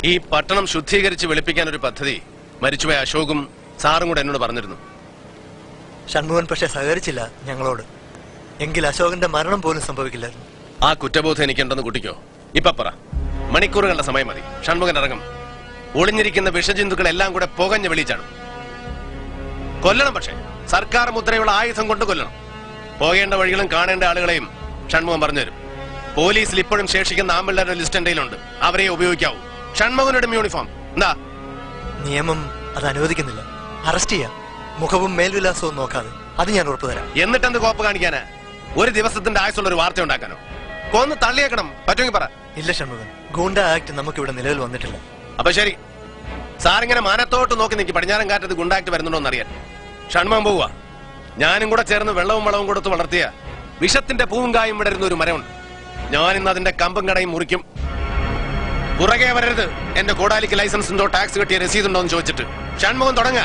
ഈ പട്ടണം ശുദ്ധീകരിച്ച് വെളുപ്പിക്കാൻ ഒരു പദ്ധതി മരിച്ചുപോയ അശോകും സാറും കൂടെ എന്നോട് പറഞ്ഞിരുന്നു ഷൺമുഖൻ പക്ഷെ സഹകരിച്ചില്ല ഞങ്ങളോട് എങ്കിൽ അശോകന്റെ മരണം പോലും സംഭവിക്കില്ലായിരുന്നു ആ കുറ്റബോധം എനിക്കുണ്ടെന്ന് കുട്ടിക്കോ ഇപ്പൊ പറ മണിക്കൂറുകളുടെ സമയം മതി ഷൺമുഖൻ ഇറങ്ങും ഒളിഞ്ഞിരിക്കുന്ന വിഷജന്തുക്കളെല്ലാം കൂടെ പുകഞ്ഞ് വെളിച്ചാണ് കൊല്ലണം പക്ഷേ സർക്കാർ മുദ്രയുള്ള ആയുധം കൊണ്ട് കൊല്ലണം പോകേണ്ട വഴികളും കാണേണ്ട ആളുകളെയും ഷൺമുഖം പറഞ്ഞുതരും പോലീസിൽ ഇപ്പോഴും ശേഷിക്കുന്ന ആമ്പിള്ളേരുടെ ലിസ്റ്റ് എന്റെ കയ്യിലുണ്ട് അവരെ ഉപയോഗിക്കാവൂ ഷൺമുഖനുടെ യൂണിഫോം എന്താ നിയമം അത് അനുവദിക്കുന്നില്ല അറസ്റ്റ് ചെയ്യാം മുഖവും മേൽവിലാസവും നോക്കാതെ അത് ഞാൻ ഉറപ്പു തരാം എന്നിട്ടെന്ത് കോപ്പ് കാണിക്കാനാ ഒരു ദിവസത്തിന്റെ ആയുസുള്ള ഒരു വാർത്ത ഉണ്ടാക്കാനോ കൊന്ന് തള്ളിയേക്കണം പറ്റുമെങ്കിൽ പറ ഇല്ല ഷൺമുഖൻ ഗൂണ്ട ആക്ട് നമുക്കിവിടെ നിലവിൽ വന്നിട്ടില്ല അപ്പൊ ശരി സാറിങ്ങനെ മാനത്തോട്ട് നോക്കി നിൽക്കി പടിഞ്ഞാറൻ കാറ്റത്ത് ഗുണ്ടാക്ട് വരുന്നുണ്ടോ എന്നറിയാൻ ഷൺമം പോവുക ഞാനും കൂടെ ചേർന്ന് വെള്ളവും വളവും കൊടുത്ത് വളർത്തിയ വിഷത്തിന്റെ പൂവും കായും വിടരുന്ന ഒരു മരമുണ്ട് ഞാൻ ഇന്ന് അതിന്റെ കമ്പും കടയും മുറിക്കും പുറകെ വരരുത് എന്റെ കോടാലിക്ക് ലൈസൻസ് ഉണ്ടോ ടാക്സ് കിട്ടിയ രസീത് ഉണ്ടോ എന്ന് ചോദിച്ചിട്ട് ഷൺമുഖം തുടങ്ങ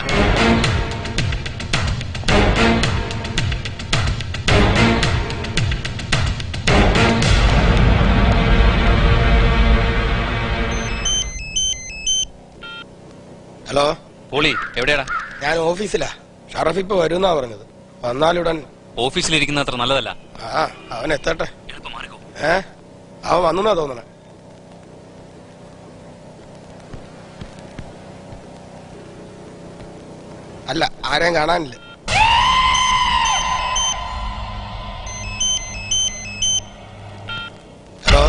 ഹലോ പോളി എവിടെയാടാ ഞാൻ ഓഫീസിലാ ഷറഫ് ഇപ്പൊ വരുന്നാ പറഞ്ഞത് വന്നാലുടൻ ഓഫീസിലിരിക്കുന്ന അത്ര നല്ലതല്ല ആ അവൻ എത്തട്ടെ ഏ അവൻ വന്നുന്നാ തോന്നണേ അല്ല ആരെയും കാണാനില്ല ഹലോ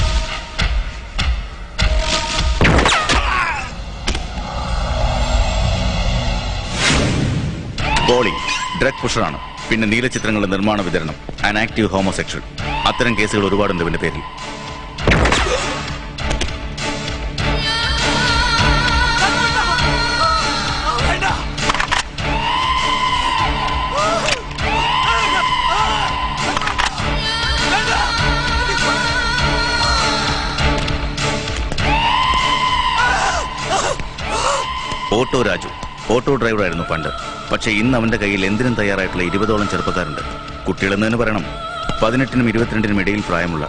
പോളി ഡ്രഗ് പുഷറാണ് പിന്നെ നീലചിത്രങ്ങളുടെ നിർമ്മാണ വിതരണം ആൻ ആക്റ്റീവ് ഹോമോസെക്ഷൽ അത്തരം കേസുകൾ ഒരുപാടുണ്ട് ഇവന്റെ പേരിൽ ഓട്ടോ രാജു ഓട്ടോ ഡ്രൈവറായിരുന്നു പണ്ട് പക്ഷേ ഇന്ന് അവന്റെ കയ്യിൽ എന്തിനും തയ്യാറായിട്ടുള്ള ഇരുപതോളം ചെറുപ്പക്കാരുണ്ട് കുട്ടികളെന്ന് തന്നെ പറയണം പതിനെട്ടിനും ഇരുപത്തിരണ്ടിനും ഇടയിൽ പ്രായമുള്ള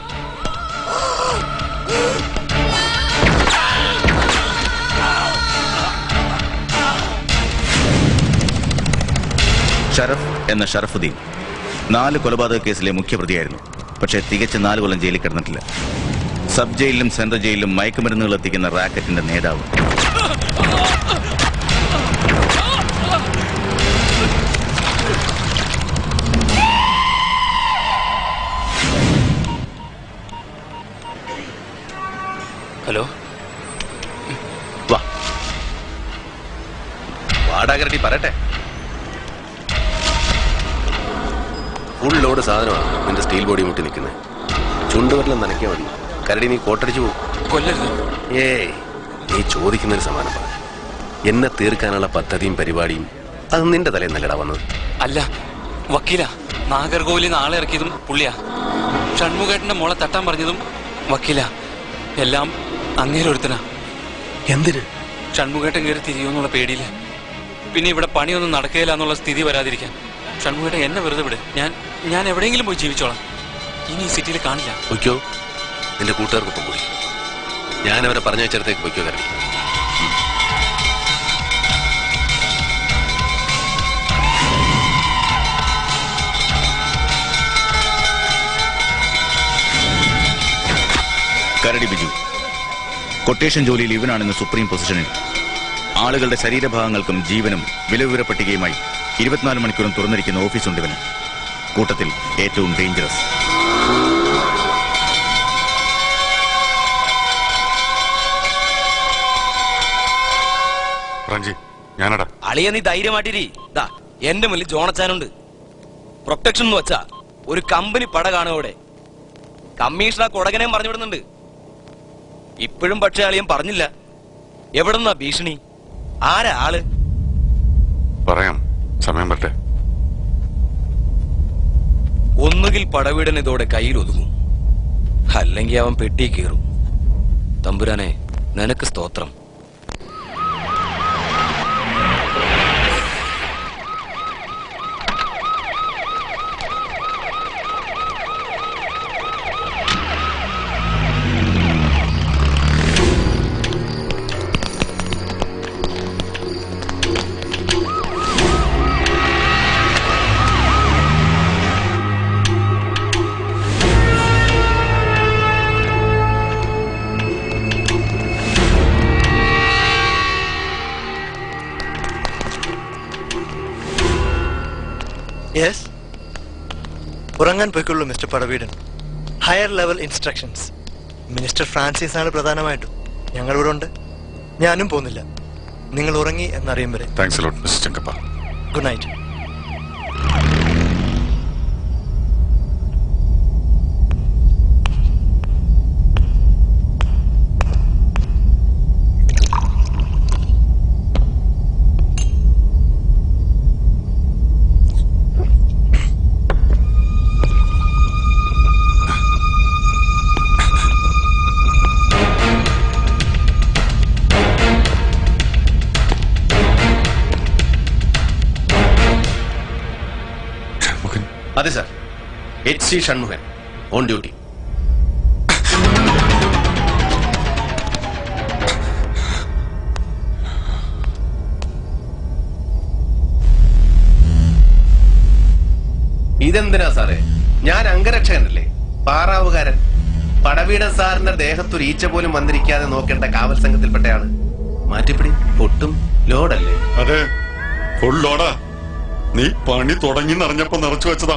ഷറഫ് എന്ന ഷറഫുദ്ദീൻ നാല് കൊലപാതക കേസിലെ മുഖ്യപ്രതിയായിരുന്നു പക്ഷേ തികച്ച നാല് കൊല്ലം ജയിലിൽ കിടന്നിട്ടില്ല സബ് ജയിലിലും സെൻട്രൽ ജയിലിലും മയക്കുമരുന്നുകൾ എത്തിക്കുന്ന റാക്കറ്റിന്റെ നേതാവ് ഹലോ വാ വാടാകരടി പറയട്ടെ ഫുൾ ലോഡ് സാധനമാണ് നിന്റെ സ്റ്റീൽ ബോഡി മുട്ടി നിൽക്കുന്നത് ചുണ്ടുവരെല്ലാം നനയ്ക്കാ മതി കരടി നീ കോട്ടടിച്ചു പോകും കൊല്ലരുത് ഏയ് നീ ചോദിക്കുന്നതിന് സമാനം പറ എന്നെ തീർക്കാനുള്ള പദ്ധതിയും പരിപാടിയും അത് നിന്റെ തലയിൽ നല്ലടാ വന്നത് അല്ല വക്കീല നാഗർകോവിലിൽ നിന്ന് ആളെ ഇറക്കിയതും പുള്ളിയാ ഷൺമുഖേട്ടന്റെ മോളെ തട്ടാൻ പറഞ്ഞതും വക്കീല എല്ലാം അങ്ങേരൊരുത്തനാ എന്തിന് ഷൺമുഖേട്ടൻ കയറി തിരിയുമെന്നുള്ള പേടിയില്ല പിന്നെ ഇവിടെ പണിയൊന്നും നടക്കുകയില്ല എന്നുള്ള സ്ഥിതി വരാതിരിക്കാൻ ഷൺമുഖേട്ടൻ എന്നെ വെറുതെ വിട് ഞാൻ ഞാൻ എവിടെയെങ്കിലും പോയി ജീവിച്ചോളാം ഇനി ഈ സിറ്റിയിൽ കാണില്ല പൊയ്ക്കോ നിന്റെ കൂട്ടുകാർക്കൊപ്പം പോയി ഞാൻ അവരെ പറഞ്ഞ വെച്ചിടത്തേക്ക് പൊയ്ക്കോ കരടി കരടി ബിജു കൊട്ടേഷൻ ജോലിയിൽ ഇവനാണെന്ന് സുപ്രീം പൊസിഷനിൽ ആളുകളുടെ ശരീരഭാഗങ്ങൾക്കും ജീവനും വിലവിവര പട്ടികയുമായി ഇരുപത്തിനാല് മണിക്കൂറും തുറന്നിരിക്കുന്ന ഓഫീസുണ്ട് ഇവന് കൂട്ടത്തിൽ ഏറ്റവും ഡേഞ്ചറസ് റഞ്ചി ഞാനടാ അളിയ നീ ധൈര്യമായിട്ടിരി ദാ എന്റെ മുന്നിൽ ജോണച്ചാനുണ്ട് പ്രൊട്ടക്ഷൻ എന്ന് വെച്ചാ ഒരു കമ്പനി പട കാണുവോടെ കമ്മീഷണർ കൊടകനെയും പറഞ്ഞു വിടുന്നുണ്ട് ഇപ്പോഴും പക്ഷേ അളിയൻ പറഞ്ഞില്ല എവിടെന്നാ ഭീഷണി ആരാ ആള് പറയാം സമയം പറ്റേ ഒന്നുകിൽ പടവീടൻ ഇതോടെ കയ്യിൽ ഒതുങ്ങും അല്ലെങ്കിൽ അവൻ പെട്ടി കീറും തമ്പുരാനെ നിനക്ക് സ്തോത്രം യെസ് ഉറങ്ങാൻ പോയിക്കൊള്ളൂ mister Padaveedan higher level instructions minister Francis ആണ് പ്രധാനമായിട്ടും ഞങ്ങളിവിടെ ഉണ്ട് ഞാനും പോകുന്നില്ല നിങ്ങൾ ഉറങ്ങി എന്നറിയും വരെ thanks lot mister Chengappa good night Shanmukhan അതെ sir H C Shanmukhan on duty ഇതെന്തിനാ സാറേ ഞാൻ അംഗരക്ഷകനല്ലേ പാറാവുകാരൻ പടവീടൻ സാറിന്റെ ദേഹത്തൊരു ഈച്ച പോലും വന്നിരിക്കാതെ നോക്കേണ്ട കാവൽ സംഘത്തിൽപ്പെട്ടയാള് മാറ്റിപ്പിടി പൊട്ടും ലോഡല്ലേ അതെ ഫുൾ ലോഡാ നീ പണി തുടങ്ങി നിറഞ്ഞപ്പോ നിറച്ചു വെച്ചതാ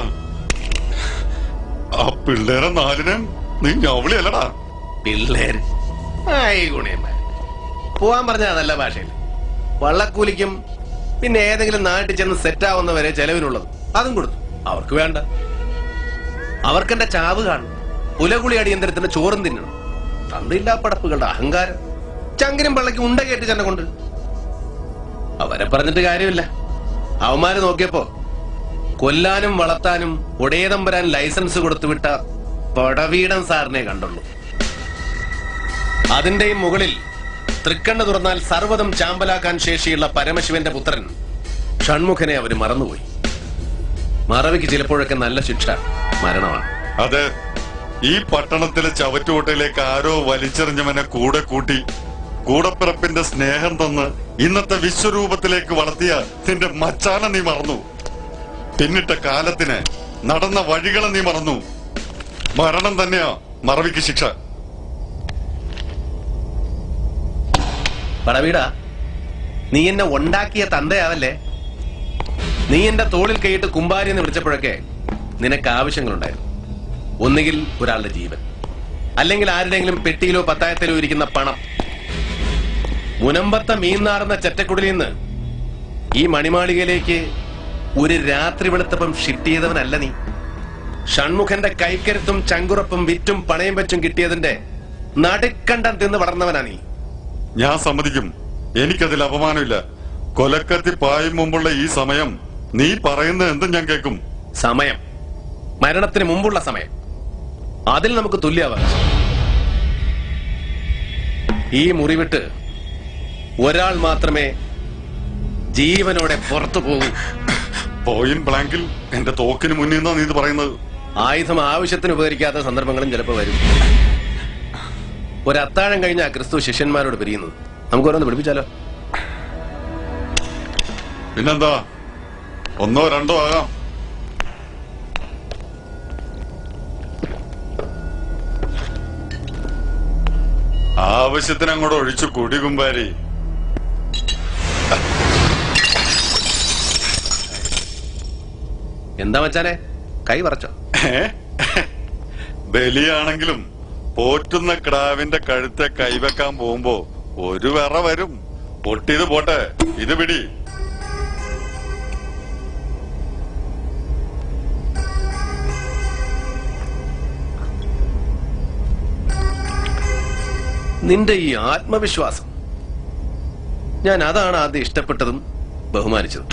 ആ പിള്ളേരെ നാലിന് നീ ഞവളിയല്ലടാ പിള്ളേര് ആയി ഗുണയന്മാർ പോവാൻ പറഞ്ഞ നല്ല ഭാഷയിൽ വള്ളക്കൂലിക്കും പിന്നെ ഏതെങ്കിലും നാട്ടിൽ ചെന്ന് സെറ്റ് ആവുന്നവരെ ചെലവിനുള്ളത് അതും കൊടുത്തു അവർക്ക് വേണ്ട അവർക്കെന്റെ ചാവ് കാണും പുലകുളി അടിയന്തരത്തിന്റെ ചോറും തിന്നണം തന്തില്ലാ പടപ്പുകളുടെ അഹങ്കാരം ചങ്കിനും പള്ളയ്ക്ക് ഉണ്ട കേട്ട് ചെന്നെ കൊണ്ട് അവരെ പറഞ്ഞിട്ട് കാര്യമില്ല അവന്മാര് നോക്കിയപ്പോ കൊല്ലാനും വളർത്താനും ഒടേതമ്പരാൻ ലൈസൻസ് കൊടുത്തുവിട്ട പടവീടൻ സാറിനെ കണ്ടുള്ളൂ അതിന്റെയും മുകളിൽ തൃക്കണ്ണ തുറന്നാൽ സർവ്വതും ചാമ്പലാക്കാൻ ശേഷിയുള്ള പരമശിവന്റെ പുത്രൻ ഷൺമുഖനെ അവര് മറന്നുപോയി മറവിക്ക് ചിലപ്പോഴൊക്കെ നല്ല ശിക്ഷ മരണമാണ് അതെ ഈ പട്ടണത്തിലെ ചവറ്റുകൊട്ടയിലേക്ക് ആരോ വലിച്ചെറിഞ്ഞവനെ കൂടെ കൂട്ടി കൂടപ്പിറപ്പിന്റെ സ്നേഹം തന്ന് ഇന്നത്തെ വിശ്വരൂപത്തിലേക്ക് വളർത്തിയ നിന്റെ മച്ചാനെ നീ മറന്നു പിന്നിട്ട കാലത്തിന് നടന്ന വഴികളെ നീ മറന്നു മരണം തന്നെയാ മറവിക്ക് ശിക്ഷ പടവീട നീ എന്നെ ഉണ്ടാക്കിയ തന്തയാവല്ലേ നീ എന്റെ തോളിൽ കൈയിട്ട് കുമ്പാരി എന്ന് വിളിച്ചപ്പോഴൊക്കെ നിനക്ക് ആവശ്യങ്ങളുണ്ടായിരുന്നു ഒന്നുകിൽ ഒരാളുടെ ജീവൻ അല്ലെങ്കിൽ ആരുടെയെങ്കിലും പെട്ടിയിലോ പത്തായത്തിലോ ഇരിക്കുന്ന പണം മുനമ്പത്തെ മീൻനാറുന്ന ചെറ്റക്കുടിലിൽ നിന്ന് ഈ മണിമാളികയിലേക്ക് ഒരു രാത്രി വെളുത്തപ്പം ഷിഫ്റ്റ് ചെയ്തവനല്ല നീ ഷൺമുഖന്റെ കൈക്കരുത്തും ചങ്കുറപ്പും വിറ്റും പണയം വെച്ചും കിട്ടിയതിന്റെ നടുക്കണ്ടം തിന്ന് വളർന്നവനാ നീ ഞാൻ സമ്മതിക്കും എനിക്കതിൽ അപമാനമില്ല കൊലക്കത്തി പായും മുമ്പുള്ള ഈ സമയം നീ പറയുന്നത് എന്തും ഞാൻ കേൾക്കും സമയം മരണത്തിന് മുമ്പുള്ള സമയം അതിൽ നമുക്ക് തുല്യാവകാശം ഈ മുറിവിട്ട് ഒരാൾ മാത്രമേ ജീവനോടെ പുറത്തു പോകൂ പോയിന്റ് ബ്ലാങ്കിൽ എന്റെ തോക്കിന് മുന്നിൽ നിന്നാ നീ ഇത് പറയുന്നത് ആയുധം ആവശ്യത്തിന് ഉപകരിക്കാത്ത സന്ദർഭങ്ങളും ചിലപ്പോൾ വരും ഒരു അത്താഴം കഴിഞ്ഞ ക്രിസ്തു ശിഷ്യന്മാരോട് പിരിയുന്നത് നമുക്ക് ഓരോന്ന് പിടിപ്പിച്ചാലോ പിന്നെന്താ ഒന്നോ രണ്ടോ ആകാം ആവശ്യത്തിന് അങ്ങോട്ട് ഒഴിച്ചു കുടി കുമ്പാരി എന്താ മച്ചാനെ കൈ പറച്ചോ ഏ? ബലിയാണെങ്കിലും പോറ്റുന്ന കിടാവിന്റെ കഴുത്തെ കൈവെക്കാൻ പോകുമ്പോ ഒരു വിറ വരും പൊട്ടിയത് പോട്ടെ ഇത് പിടി നിന്റെ ഈ ആത്മവിശ്വാസം ഞാൻ അതാണ് ആദ്യം ഇഷ്ടപ്പെട്ടതും ബഹുമാനിച്ചതും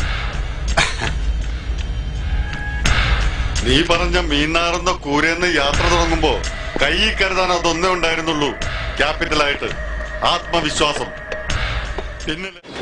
നീ പറഞ്ഞ മീനാറുന്ന കൂരെന്ന് യാത്ര തുടങ്ങുമ്പോ കൈ കരുതാൻ അതൊന്നേ ഉണ്ടായിരുന്നുള്ളൂ ക്യാപിറ്റലായിട്ട് ആത്മവിശ്വാസം പിന്നെ